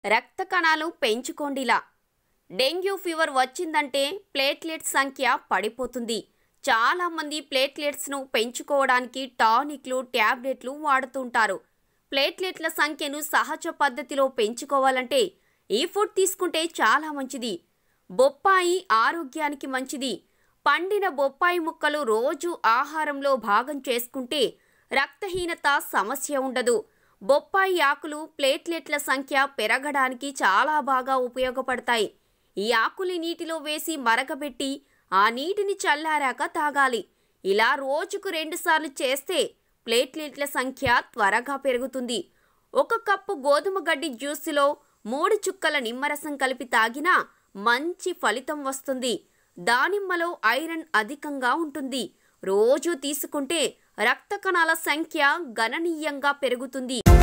రక్త కణాలు పెంచుకోండిలా డెంగ్యూ ఫీవర్ వచ్చిందంటే ప్లేట్లెట్స్ సంఖ్య పడిపోతుంది చాలా మంది ప్లేట్లెట్స్ను పెంచుకోవడానికి టానిక్లు ట్యాబ్లెట్లు వాడుతుంటారు ప్లేట్లెట్ల సంఖ్యను సహజ పద్ధతిలో పెంచుకోవాలంటే ఈ ఫుడ్ తీసుకుంటే చాలా మంచిది బొప్పాయి ఆరోగ్యానికి మంచిది పండిన బొప్పాయి ముక్కలు రోజు ఆహారంలో భాగం చేసుకుంటే రక్తహీనత సమస్య ఉండదు బొప్పాయి ఆకులు ప్లేట్లెట్ల సంఖ్య పెరగడానికి చాలా బాగా ఉపయోగపడతాయి ఈ ఆకుని నీటిలో వేసి మరగబెట్టి ఆ నీటిని చల్లారాక తాగాలి ఇలా రోజుకు రెండుసార్లు చేస్తే ప్లేట్లెట్ల సంఖ్య త్వరగా పెరుగుతుంది ఒక కప్పు గోధుమ గడ్డి జ్యూస్లో మూడు చుక్కల నిమ్మరసం కలిపి తాగినా మంచి ఫలితం వస్తుంది దానిమ్మలో ఐరన్ అధికంగా ఉంటుంది రోజు తీసుకుంటే రక్త కణాల సంఖ్య గణనీయంగా పెరుగుతుంది